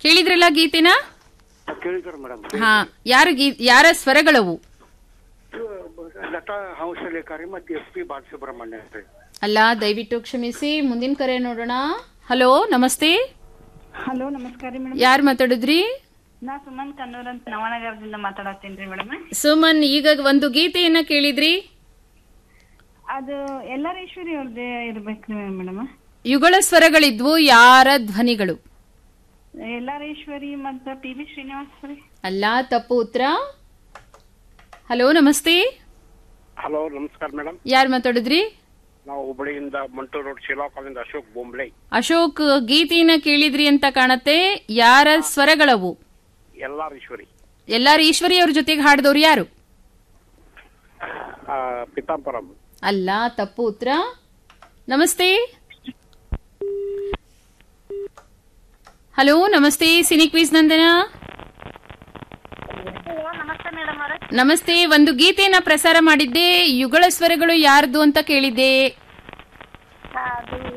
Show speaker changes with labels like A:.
A: ಕೇಳಿದ್ರಲ್ಲ ಗೀತೆನ
B: ಕೇಳಿದ್ರು ಮೇಡಮ್
A: ಹಾ ಯಾರ ಗೀ ಯಾರ ಸ್ವರಗಳವು
B: ಲತಾ ಹಂಸಲೇಖರಿ ಮತ್ತೆ ಎಸ್ ಪಿ ಬಾಲಸುಬ್ರಹ್ಮಣ್ಯ ಅಂತ
A: ಅಲ್ಲ ದಯವಿಟ್ಟು ಕ್ಷಮಿಸಿ ಮುಂದಿನ ಕರೆ ನೋಡೋಣ ಹಲೋ ನಮಸ್ತೆ
C: ಹಲೋ ನಮಸ್ಕಾರ ಮೇಡಮ್
A: ಯಾರು ಮಾತಾಡಿದ್ರಿ
C: ನಾ ಸುಮನ್ ಕನ್ನೂರ್ ಅಂತ ನವನಗರದಿಂದ ಮಾತಾಡತ್ತೀನಿ ಮೇಡಮ್
A: ಸುಮನ್ ಈಗ ಒಂದು ಗೀತೆಯನ್ನ ಕೇಳಿದ್ರಿ
C: ಅದು ಎಲ್ಲರೇಶ್ವರಿ ಅವ್ರದ್ದೇ ಇರ್ಬೇಕ್ರಿ ಮೇಡಮ್
A: ಯುಗಳ ಸ್ವರಗಳಿದ್ವು ಯಾರ ಧ್ವನಿಗಳು
C: ಎಲ್ಲರೇಶ್ವರಿ ಮತ್ತ ಪಿ ಬಿ ಶ್ರೀನಿವಾಸ್ ರೀ
A: ಅಲ್ಲ ತಪ್ಪು ಉತ್ತರ ಹಲೋ ನಮಸ್ತೆ
B: ಹಲೋ ನಮಸ್ಕಾರ ಮೇಡಮ್
A: ಯಾರು ಮಾತಾಡಿದ್ರಿ
B: ನಾವು ಹುಬ್ಬಳ್ಳಿಯಿಂದ ಮಂಟೂರು ರೋಡ್ ಶಿಲಾ ಕಾಲಿಂದ ಅಶೋಕ್ ಬೊಂಬ್ಳೆ
A: ಅಶೋಕ್ ಗೀತೆಯನ್ನ ಕೇಳಿದ್ರಿ ಅಂತ ಕಾಣತ್ತೆ ಯಾರ ಸ್ವರಗಳವು
B: ಎಲ್ಲಾರ್ ಈಶ್ವರಿ
A: ಎಲ್ಲಾರು ಈಶ್ವರಿ ಅವ್ರ ಜೊತೆಗೆ ಹಾಡಿದವ್ರು ಯಾರು
B: ಆ, ಪಿತಾಂಬರಂ
A: ಅಲ್ಲ ತಪ್ಪು ಉತ್ತರ ನಮಸ್ತೆ ಹಲೋ ನಮಸ್ತೆ ಸಿನಿ ಕ್ವೀಸ್ ನಂದನ
C: ನಮಸ್ತೆ ಮೇಡಮ್ ಅವರ
A: ನಮಸ್ತೆ ಒಂದು ಗೀತೆಯನ್ನ ಪ್ರಸಾರ ಮಾಡಿದ್ದೆ ಯುಗಳ ಸ್ವರಗಳು ಯಾರ್ದು ಅಂತ ಕೇಳಿದ್ದೆ
C: ಅದು